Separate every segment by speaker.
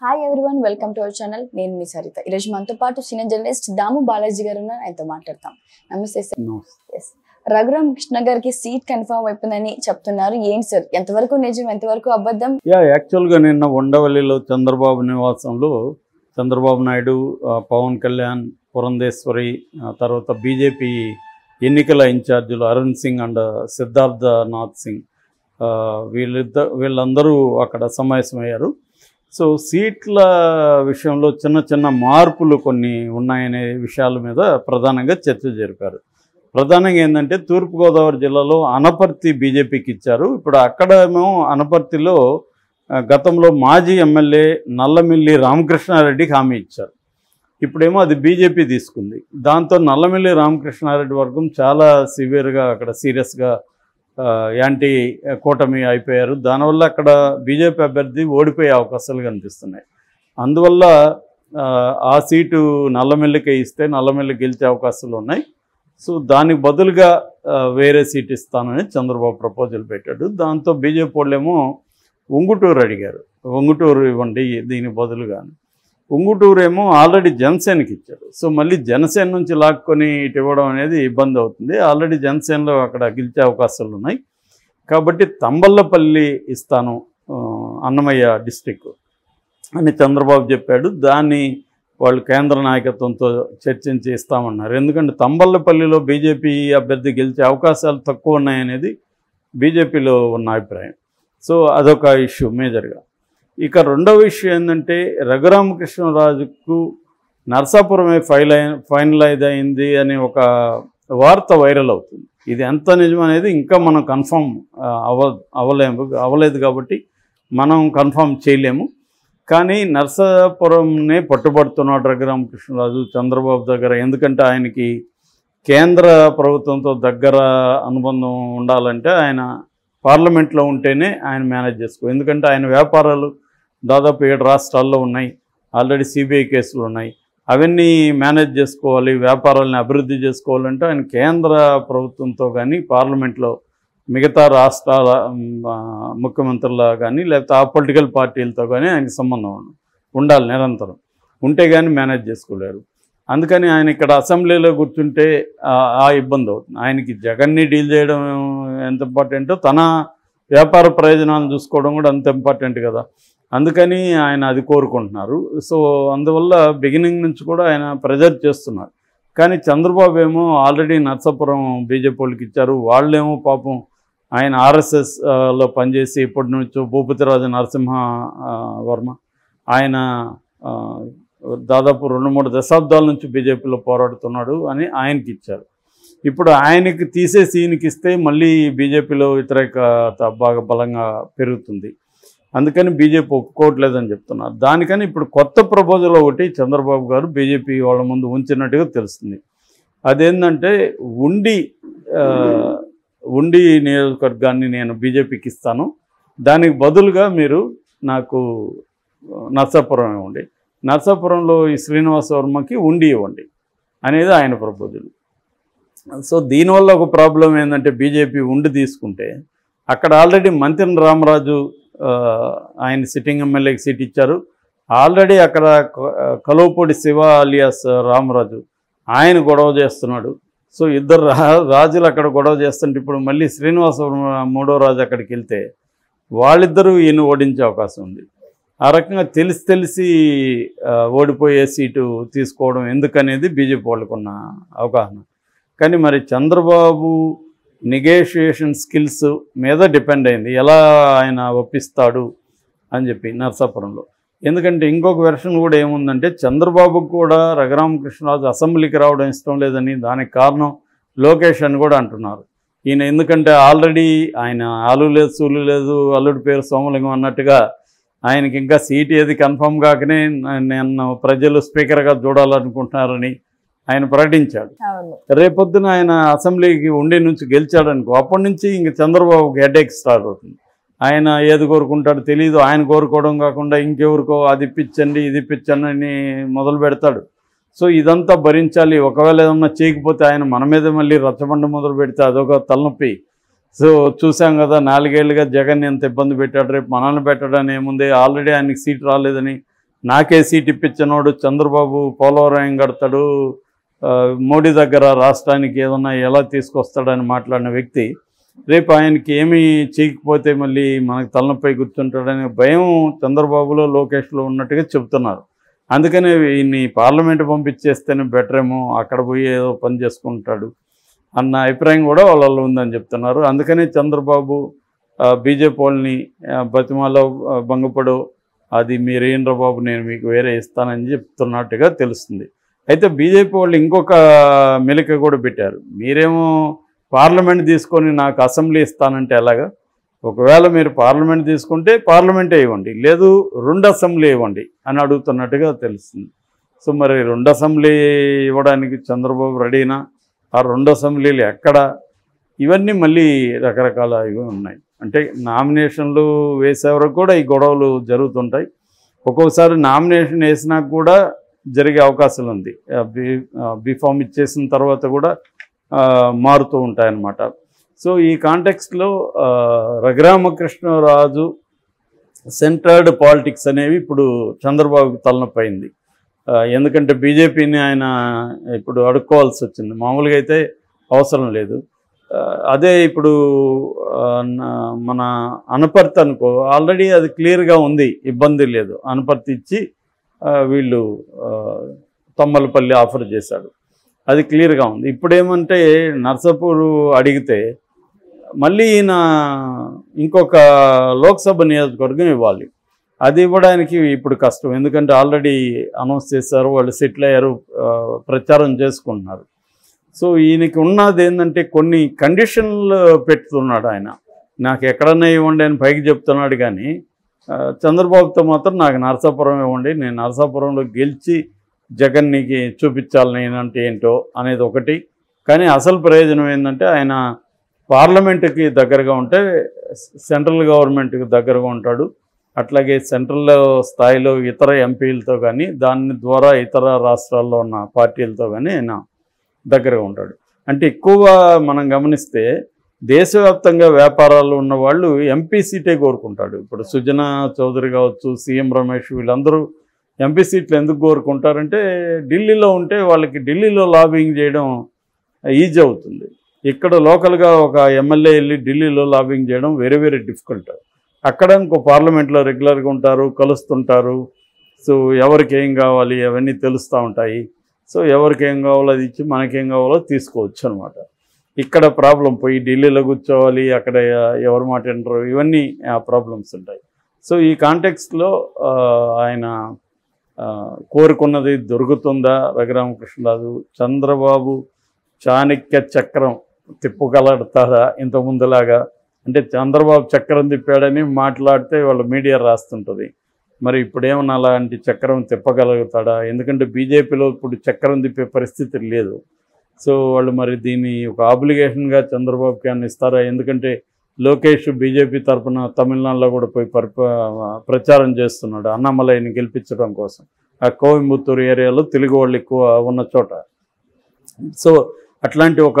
Speaker 1: Hi everyone welcome to our channel నేను మీ సరిత ఈరోజు మనతో పాటు సీనియర్ జర్నలిస్ట్ దాము బాలాజీ గారు ఉన్నారు ఆయనతో మాట్లాడతాం నమస్తే సార్ ఎస్ రఘురామ్ కృష్ణ గారికి సీట్ కన్ఫర్మ్ అయిపోయిందని చెప్తున్నారు ఏంటి సార్ ఎంతవరకు నిజం ఎంతవరకు అబద్ధం
Speaker 2: యా యాక్చువల్గా నిన్న ఉండవల్లిలో చంద్రబాబు నివాసంలో చంద్రబాబు నాయుడు ఆ, పవన్ కళ్యాణ్ పురంధేశ్వరి ఆ తర్వాత బీజేపీ ఎన్నికల ఇన్ఛార్జీలు అరుణ్ సింగ్ అండ్ సిద్ధార్థ నాథ్ సింగ్ ఆ, వీళ్ళిద్దరు వీళ్ళందరూ అక్కడ సమావేశమయ్యారు సో సీట్ల విషయంలో చిన్న చిన్న మార్పులు కొన్ని ఉన్నాయనే విషయాల మీద ప్రధానంగా చర్చ జరిపారు ప్రధానంగా ఏంటంటే తూర్పుగోదావరి జిల్లాలో అనపర్తి బీజేపీకి ఇచ్చారు ఇప్పుడు అక్కడేమో అనపర్తిలో ఆ, గతంలో మాజీ ఎమ్మెల్యే నల్లమిల్లి రామకృష్ణారెడ్డికి హామీ ఇచ్చారు ఇప్పుడేమో అది బీజేపీ తీసుకుంది దాంతో నల్లమిల్లి రామకృష్ణారెడ్డి వర్గం చాలా సివియర్గా అక్కడ సీరియస్గా యాంటీ కూటమి అయిపోయారు దానివల్ల అక్కడ బీజేపీ అభ్యర్థి ఓడిపోయే అవకాశాలు కనిపిస్తున్నాయి అందువల్ల ఆ, ఆ సీటు నల్లమిల్లికే ఇస్తే నల్లమిల్లి గెలిచే అవకాశాలు ఉన్నాయి సో దానికి బదులుగా ఆ, వేరే సీట్ ఇస్తానని చంద్రబాబు ప్రపోజల్ పెట్టాడు దాంతో బీజేపీ వాళ్ళేమో ఉంగుటూరు అడిగారు ఉంగుటూరు ఇవ్వండి దీనికి బదులుగా అని. ఉంగుటూరు ఏమో ఆల్రెడీ జనసేనకి ఇచ్చారు సో మళ్ళీ జనసేన నుంచి లాక్కొని ఇటు ఇవ్వడం అనేది ఇబ్బంది అవుతుంది ఆల్రెడీ జనసేనలో అక్కడ గెలిచే అవకాశాలు ఉన్నాయి కాబట్టి తంబల్లపల్లి ఇస్తాను ఆ, అన్నమయ్య డిస్టిక్ అని చంద్రబాబు చెప్పాడు దాన్ని వాళ్ళు కేంద్ర నాయకత్వంతో చర్చించి ఇస్తామన్నారు ఎందుకంటే తంబల్లపల్లిలో బీజేపీ అభ్యర్థి గెలిచే అవకాశాలు తక్కువ ఉన్నాయనేది బీజేపీలో ఉన్న అభిప్రాయం సో అదొక ఇష్యూ మేజర్గా ఇక రెండవ ఇష్యూ ఏంటంటే రఘురామకృష్ణరాజుకు నర్సాపురమే ఫైల్ అయి ఫైనలైజ్ అయింది అనే ఒక వార్త వైరల్ అవుతుంది ఇది ఎంత నిజం అనేది ఇంకా మనం కన్ఫర్మ్ అవ అవ్వలేము అవ్వలేదు కాబట్టి మనం కన్ఫర్మ్ చేయలేము కానీ నర్సాపురంనే పట్టుబడుతున్నాడు రఘురామకృష్ణరాజు చంద్రబాబు దగ్గర ఎందుకంటే ఆయనకి కేంద్ర ప్రభుత్వంతో దగ్గర అనుబంధం ఉండాలంటే ఆయన పార్లమెంట్లో ఉంటేనే ఆయన మేనేజ్ చేసుకో ఎందుకంటే ఆయన వ్యాపారాలు దాదాపు ఏడు రాష్ట్రాల్లో ఉన్నాయి ఆల్రెడీ సిబిఐ కేసులు ఉన్నాయి అవన్నీ మేనేజ్ చేసుకోవాలి వ్యాపారాలను అభివృద్ధి చేసుకోవాలంటే ఆయన కేంద్ర ప్రభుత్వంతో కానీ పార్లమెంట్లో మిగతా రాష్ట్రాల మ్, ఆ, ముఖ్యమంత్రుల కానీ లేకపోతే ఆ పొలిటికల్ పార్టీలతో కానీ ఆయనకి సంబంధం ఉండ- ఉండాలి నిరంతరం ఉంటే కానీ మేనేజ్ చేసుకోలేరు అందుకని ఆయన ఇక్కడ అసెంబ్లీలో కూర్చుంటే ఆ- ఆ ఇబ్బంది అవుతుంది ఆయనకి జగన్ని డీల్ చేయడం ఎంత ఇంపార్టెంటో తన వ్యాపార ప్రయోజనాలను చూసుకోవడం కూడా అంత ఇంపార్టెంట్ కదా అందుకని ఆయన అది కోరుకుంటున్నారు సో అందువల్ల బిగినింగ్ నుంచి కూడా ఆయన ప్రెజర్ చేస్తున్నారు కానీ చంద్రబాబు ఏమో ఆల్రెడీ నర్సాపురం బీజేపీ వాళ్ళకి ఇచ్చారు వాళ్ళేమో పాపం ఆయన ఆర్ఎస్ఎస్ లో పనిచేసి ఇప్పటి నుంచో భూపతిరాజు నరసింహ ఆ, వర్మ ఆయన ఆ, దాదాపు రెండు మూడు దశాబ్దాల నుంచి బీజేపీలో పోరాడుతున్నాడు అని ఆయనకి ఇచ్చారు ఇప్పుడు ఆయనకి తీసేసి ఈయనకి ఇస్తే మళ్ళీ బీజేపీలో వ్యతిరేకత బాగా బలంగా పెరుగుతుంది అందుకని బీజేపీ ఒప్పుకోవట్లేదని చెప్తున్నారు దానికని ఇప్పుడు కొత్త ప్రపోజల్ ఒకటి చంద్రబాబు గారు బీజేపీ వాళ్ళ ముందు ఉంచినట్టుగా తెలుస్తుంది అదేంటంటే ఉండి ఆ, ఉండి నియోజకవర్గాన్ని నేను బీజేపీకి ఇస్తాను దానికి బదులుగా మీరు నాకు నర్సాపురం ఇవ్వండి నర్సాపురంలో ఈ శ్రీనివాస వర్మకి ఉండి ఇవ్వండి అనేది ఆయన ప్రపోజల్ సో దీనివల్ల ఒక ప్రాబ్లం ఏంటంటే బీజేపీ ఉండి తీసుకుంటే అక్కడ ఆల్రెడీ మంత్రి రామరాజు ఆ, ఆయన సిట్టింగ్ ఎమ్మెల్యేకి సీట్ ఇచ్చారు ఆల్రెడీ అక్కడ క- కలువపూడి శివ అలియాస్ రామరాజు ఆయన గొడవ చేస్తున్నాడు సో ఇద్దరు రా రాజులు అక్కడ గొడవ చేస్తుంటే ఇప్పుడు మళ్ళీ శ్రీనివాస వర్మ మూడో రాజు అక్కడికి వెళ్తే వాళ్ళిద్దరూ ఈయన ఓడించే అవకాశం ఉంది ఆ రకంగా తెలిసి తెలిసి ఆ, ఓడిపోయే సీటు తీసుకోవడం ఎందుకనేది బీజేపీ వాళ్ళకున్న అవగాహన కానీ మరి చంద్రబాబు నెగోషియేషన్ స్కిల్స్ మీద డిపెండ్ అయింది ఎలా ఆయన ఒప్పిస్తాడు అని చెప్పి నర్సాపురంలో ఎందుకంటే ఇంకొక వెర్షన్ కూడా ఏముందంటే చంద్రబాబుకు కూడా రఘురామకృష్ణరాజు అసెంబ్లీకి రావడం ఇష్టం లేదని దానికి కారణం లోకేష్ అని కూడా అంటున్నారు ఈయన ఎందుకంటే ఆల్రెడీ ఆయన ఆలు లేదు సూలు లేదు అల్లుడి పేరు సోమలింగం అన్నట్టుగా ఆయనకి ఇంకా సీట్ ఏది కన్ఫర్మ్ కాకనే నేను ప్రజలు స్పీకర్గా చూడాలనుకుంటున్నారని ఆయన ప్రకటించాడు
Speaker 1: అవును
Speaker 2: రేపొద్దున ఆయన అసెంబ్లీకి ఉండి నుంచి గెలిచాడనుకో అప్పటి నుంచి ఇంక చంద్రబాబుకి హెడేక్ స్టార్ట్ అవుతుంది ఆయన ఏది కోరుకుంటాడో తెలియదు ఆయన కోరుకోవడం కాకుండా ఇంకెవరికో అది ఇప్పించండి ఇది ఇప్పించండి అని మొదలు పెడతాడు సో ఇదంతా భరించాలి ఒకవేళ ఏదన్నా చేయకపోతే ఆయన మన మీద మళ్ళీ రచ్చబండ మొదలు పెడితే అదొక తలనొప్పి సో చూసాం కదా నాలుగేళ్లుగా జగన్ ఎంత ఇబ్బంది పెట్టాడు రేపు మనల్ని పెట్టడానికి ఏముంది ఆల్రెడీ ఆయనకి సీట్ రాలేదని నాకే సీట్ ఇప్పించినోడు చంద్రబాబు పోలవరం కడతాడు ఆ, మోడీ దగ్గర రాష్ట్రానికి ఏదన్నా ఎలా తీసుకొస్తాడని మాట్లాడిన వ్యక్తి రేపు ఆయనకి ఏమీ చేయకపోతే మళ్ళీ మనకు తలనొప్పై కూర్చుంటాడనే భయం చంద్రబాబులో లోకేష్లో ఉన్నట్టుగా చెబుతున్నారు అందుకనే ఈయన్ని పార్లమెంట్ పంపించేస్తేనే బెటర్ ఏమో అక్కడ పోయి ఏదో పని చేసుకుంటాడు అన్న అభిప్రాయం కూడా వాళ్ళలో ఉందని చెప్తున్నారు అందుకనే చంద్రబాబు ఆ, బీజేపీ వాళ్ళని ఆ, బతిమాలో ఆ, భంగపడు అది మీరేంద్ర బాబు నేను మీకు వేరే ఇస్తానని చెప్తున్నట్టుగా తెలుస్తుంది అయితే బీజేపీ వాళ్ళు ఇంకొక మెలిక కూడా పెట్టారు మీరేమో పార్లమెంట్ తీసుకొని నాకు అసెంబ్లీ ఇస్తానంటే ఎలాగా ఒకవేళ మీరు పార్లమెంట్ తీసుకుంటే పార్లమెంటే ఇవ్వండి లేదు రెండు అసెంబ్లీ ఇవ్వండి అని అడుగుతున్నట్టుగా తెలుస్తుంది సో మరి రెండు అసెంబ్లీ ఇవ్వడానికి చంద్రబాబు రెడీనా ఆ రెండు అసెంబ్లీలు ఎక్కడ ఇవన్నీ మళ్ళీ రకరకాల ఇవి ఉన్నాయి అంటే నామినేషన్లు వేసే వరకు కూడా ఈ గొడవలు జరుగుతుంటాయి ఒక్కొక్కసారి నామినేషన్ వేసినా కూడా జరిగే అవకాశాలు ఉంది ఆ, బీ బీఫామ్ ఇచ్చేసిన తర్వాత కూడా ఆ, మారుతూ ఉంటాయన్నమాట సో ఈ కాంటెక్స్ట్లో రఘురామకృష్ణరాజు సెంటర్డ్ పాలిటిక్స్ అనేవి ఇప్పుడు చంద్రబాబుకి తలనొప్పైంది ఆ, ఎందుకంటే బీజేపీని ఆయన ఇప్పుడు అడుక్కోవాల్సి వచ్చింది మామూలుగా అయితే అవసరం లేదు ఆ, అదే ఇప్పుడు ఆ, నా- మన అనపర్తి అనుకో ఆల్రెడీ అది క్లియర్గా ఉంది ఇబ్బంది లేదు అనపర్తి ఇచ్చి ఆ, వీళ్ళు ఆ, తమ్మలపల్లి ఆఫర్ చేశాడు అది క్లియర్గా ఉంది ఇప్పుడేమంటే నర్సాపూర్ అడిగితే మళ్ళీ ఈయన ఇంకొక లోక్సభ నియోజకవర్గం ఇవ్వాలి అది ఇవ్వడానికి ఇప్పుడు కష్టం ఎందుకంటే ఆల్రెడీ అనౌన్స్ చేశారు వాళ్ళు సెటిల్ అయ్యారు ఆ, ప్రచారం చేసుకుంటున్నారు సో ఈయనకి ఉన్నది ఏంటంటే కొన్ని కండిషన్లు పెడుతున్నాడు ఆయన నాకు ఎక్కడన్నా ఇవ్వండి అని పైకి చెప్తున్నాడు కానీ ఆ, చంద్రబాబుతో మాత్రం నాకు నరసాపురం ఇవ్వండి నేను నరసాపురంలో గెలిచి జగన్నికి చూపించాలి నేనంటే ఏంటో అనేది ఒకటి కానీ అసలు ప్రయోజనం ఏంటంటే ఆయన పార్లమెంటుకి దగ్గరగా ఉంటే సెంట్రల్ గవర్నమెంట్కి దగ్గరగా ఉంటాడు అట్లాగే సెంట్రల్ స్థాయిలో ఇతర ఎంపీలతో కానీ దాని ద్వారా ఇతర రాష్ట్రాల్లో ఉన్న పార్టీలతో కానీ ఆయన దగ్గరగా ఉంటాడు అంటే ఎక్కువ మనం గమనిస్తే దేశవ్యాప్తంగా వ్యాపారాలు ఉన్న వాళ్ళు ఎంపీ సీటే కోరుకుంటాడు ఇప్పుడు సుజనా చౌదరి కావచ్చు సీఎం రమేష్ వీళ్ళందరూ ఎంపీ సీట్లు ఎందుకు కోరుకుంటారంటే ఢిల్లీలో ఉంటే వాళ్ళకి ఢిల్లీలో లాబింగ్ చేయడం ఈజీ అవుతుంది ఇక్కడ లోకల్గా ఒక ఎమ్మెల్యే వెళ్ళి ఢిల్లీలో లాబింగ్ చేయడం వెరీ వెరీ డిఫికల్ట్ అక్కడ ఇంకో పార్లమెంట్లో రెగ్యులర్గా ఉంటారు కలుస్తుంటారు సో ఎవరికి ఏం కావాలి అవన్నీ తెలుస్తూ ఉంటాయి సో ఎవరికి ఏం కావాలో అది ఇచ్చి మనకేం కావాలో తీసుకోవచ్చు అనమాట ఇక్కడ ప్రాబ్లం పోయి ఢిల్లీలో కూర్చోవాలి అక్కడ ఎవరు మాట వింటారు ఇవన్నీ ప్రాబ్లమ్స్ ఉంటాయి సో ఈ కాంటెక్స్ట్లో ఆయన ఆ, కోరుకున్నది దొరుకుతుందా రఘురామకృష్ణరాజు చంద్రబాబు చాణక్య చక్రం తిప్పగలుగుతారా ఇంత ముందులాగా అంటే చంద్రబాబు చక్రం తిప్పాడని మాట్లాడితే వాళ్ళ మీడియా రాస్తుంటుంది మరి ఇప్పుడేమన్నా అలాంటి చక్రం తిప్పగలుగుతాడా ఎందుకంటే బీజేపీలో ఇప్పుడు చక్రం తిప్పే పరిస్థితి లేదు సో వాళ్ళు మరి దీన్ని ఒక ఆబ్లిగేషన్గా చంద్రబాబుకి అని ఇస్తారా ఎందుకంటే లోకేష్ బీజేపీ తరఫున తమిళనాడులో కూడా పోయి పరిప ప్రచారం చేస్తున్నాడు అన్నామలైని గెలిపించడం కోసం ఆ కోయంబత్తూరు ఏరియాలో తెలుగు వాళ్ళు ఎక్కువ ఉన్న చోట సో అట్లాంటి ఒక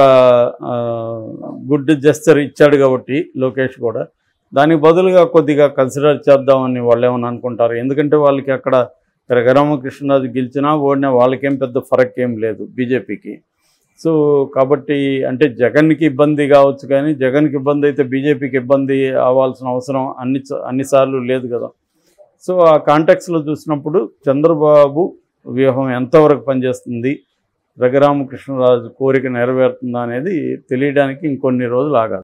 Speaker 2: గుడ్ జెస్చర్ ఇచ్చాడు కాబట్టి లోకేష్ కూడా దానికి బదులుగా కొద్దిగా కన్సిడర్ చేద్దామని వాళ్ళు ఏమని అనుకుంటారు ఎందుకంటే వాళ్ళకి అక్కడ రఘురామకృష్ణరాజు గెలిచినా ఓడినా వాళ్ళకేం పెద్ద ఫరక్ ఏం లేదు బీజేపీకి సో కాబట్టి అంటే జగన్కి ఇబ్బంది కావచ్చు కానీ జగన్కి ఇబ్బంది అయితే బీజేపీకి ఇబ్బంది అవ్వాల్సిన అవసరం అన్ని అన్నిసార్లు లేదు కదా సో ఆ కాంటాక్ట్స్లో చూసినప్పుడు చంద్రబాబు వ్యూహం ఎంతవరకు పనిచేస్తుంది రఘురామకృష్ణరాజు కోరిక నెరవేరుతుందా అనేది తెలియడానికి ఇంకొన్ని రోజులు ఆగాలి